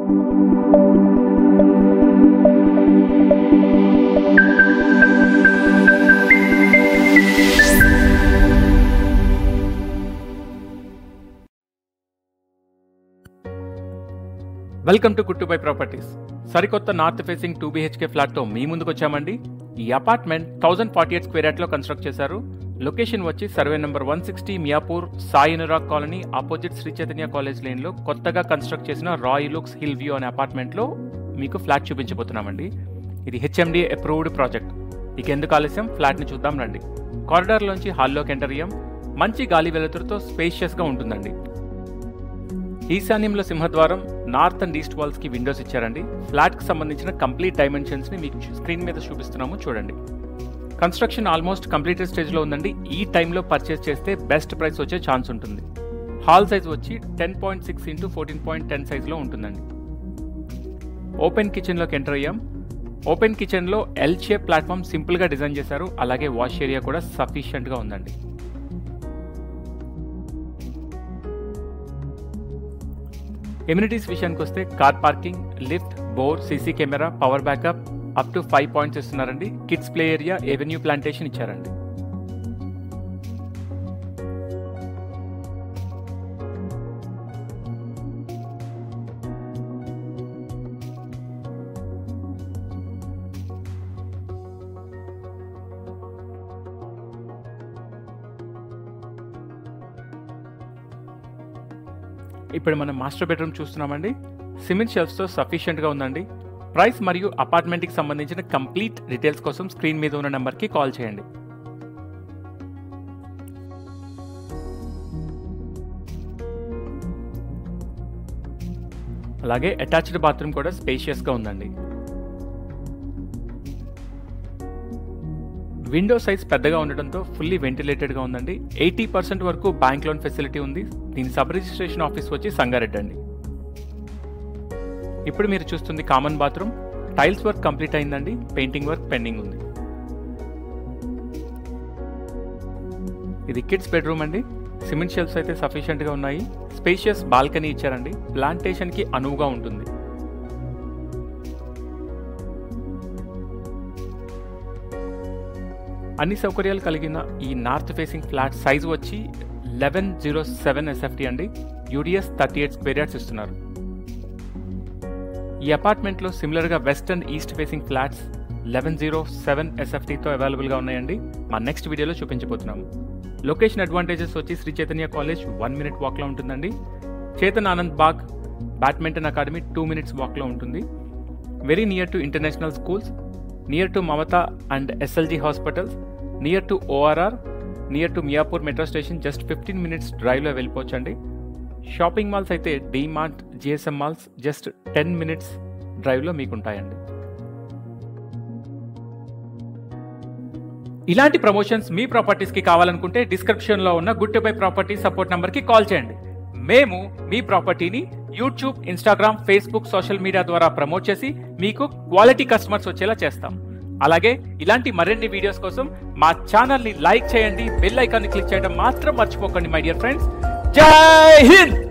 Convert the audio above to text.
welcome to కుట్టుబై properties సరికొత్త north facing two BHK ఫ్లాట్తో మీ ముందుకు వచ్చామండి ఈ apartment thousand forty eight square యార్డ్లో కన్స్ట్రక్ట్ చేశారు లొకేషన్ వచ్చి survey number one sixty Miyapur Sai Anurag colony opposite Shri Chaitanya college లేన్లో కొత్తగా కన్స్ట్రక్ట్ చేసిన రాయ్ లుక్స్ హిల్ వ్యూ అనే అపార్ట్మెంట్లో మీకు ఫ్లాట్ చూపించబోతున్నామండి ఇది హెచ్ఎండి అప్రూవ్డ్ ప్రాజెక్ట్ ఇక ఎందుకు ఆలస్యం ఫ్లాట్ని చూద్దాం రండి కారిడార్లోంచి హాల్లోకి ఎంటర్ అయ్యాం మంచి గాలి వెలుతురుతో స్పేషియస్గా ఉంటుందండి ఈశాన్యంలో సింహద్వారం నార్త్ అండ్ ఈస్ట్ వాల్స్ కి విండోస్ ఇచ్చారండి ఫ్లాట్ కి సంబంధించిన కంప్లీట్ డైమెన్షన్స్ ని మీకు స్క్రీన్ మీద చూపిస్తున్నాము చూడండి కన్స్ట్రక్షన్ ఆల్మోస్ట్ కంప్లీటెడ్ స్టేజ్ లో ఉందండి ఈ టైంలో పర్చేస్ చేస్తే బెస్ట్ ప్రైస్ వచ్చే ఛాన్స్ ఉంటుంది హాల్ సైజ్ వచ్చి ten point six into fourteen point ten సైజ్లో ఉంటుందండి ఓపెన్ కిచెన్లోకి ఎంటర్ అయ్యాం ఓపెన్ కిచెన్లో ఎల్ షేప్ ప్లాట్ఫామ్ సింపుల్గా డిజైన్ చేశారు అలాగే వాష్ ఏరియా కూడా సఫిషియెంట్గా ఉందండి ఎమ్యూనిటీస్ విషయానికి వస్తే car parking lift bore CC camera power backup up to five points ఇస్తున్నారండి kids play area avenue plantation ఇచ్చారండి ఇప్పుడు మనం మాస్టర్ బెడ్రూమ్ చూస్తున్నామండి సిమెంట్ షెల్ఫ్స్తో సఫిషియెంట్గా ఉందండి ప్రైస్ మరియు అపార్ట్మెంట్కి సంబంధించిన కంప్లీట్ డీటెయిల్స్ కోసం స్క్రీన్ మీద ఉన్న నెంబర్కి కాల్ చేయండి అలాగే అటాచ్డ్ బాత్రూమ్ కూడా స్పేషియస్గా ఉందండి విండో సైజ్ పెద్దగా ఉండడంతో ఫుల్లీ వెంటిలేటెడ్గా ఉందండి ఎయిటీ పర్సెంట్ వరకు బ్యాంక్ లోన్ ఫెసిలిటీ ఉంది దీని సబ్ రిజిస్ట్రేషన్ ఆఫీస్ వచ్చి సంగారెడ్డి అండి ఇప్పుడు మీరు చూస్తుంది common bathroom tiles work complete అయిందండి పెయింటింగ్ వర్క్ పెండింగ్ ఉంది ఇది కిడ్స్ బెడ్రూమ్ అండి సిమెంట్ షెల్ఫ్స్ అయితే సఫిషియెంట్గా ఉన్నాయి స్పేషియస్ బాల్కనీ ఇచ్చారండి ప్లాంటేషన్కి అనువుగా ఉంటుంది అన్ని సౌకర్యాలు కలిగిన ఈ నార్త్ ఫేసింగ్ ఫ్లాట్ సైజ్ వచ్చి లెవెన్ జీరో సెవెన్ ఎస్ఎఫ్టీ అండి UDS thirty eight square yards ఇస్తున్నారు ఈ అపార్ట్మెంట్లో సిమిలర్గా west and east facing flats eleven zero seven ఎస్ఎఫ్టీతో అవైలబుల్గా ఉన్నాయండి మా నెక్స్ట్ వీడియోలో చూపించబోతున్నాము లొకేషన్ అడ్వాంటేజెస్ వచ్చి Shri Chaitanya college one minute వాక్లో ఉంటుందండి చేతన్ ఆనంద్ బాగ్ బ్యాడ్మింటన్ అకాడమీ టూ మినిట్స్ వాక్లో ఉంటుంది very near to international schools near to Mamata and SLG hospitals near to ORR near to Miyapur metro station just fifteen minutes డ్రైవ్లో వెళ్ళిపోవచ్చండి షాపింగ్ మాల్స్ అయితే DMart GSM malls just ten minutes డ్రైవ్లో మీకు ఉంటాయండి ఇలాంటి promotions మీ ప్రాపర్టీస్కి కావాలనుకుంటే డిస్క్రిప్షన్లో ఉన్న గుడ్ బై ప్రాపర్టీ సపోర్ట్ నెంబర్కి కాల్ చేయండి మేము మీ ప్రాపర్టీని YouTube Instagram Facebook social media ద్వారా ప్రమోట్ చేసి మీకు క్వాలిటీ కస్టమర్స్ వచ్చేలా చేస్తాం అలాగే ఇలాంటి మరిన్ని వీడియోస్ కోసం మా ఛానల్ని లైక్ చేయండి బెల్ ఐకాన్ని క్లిక్ చేయడం మాత్రం మర్చిపోకండి మై డియర్ ఫ్రెండ్స్ జై హింద్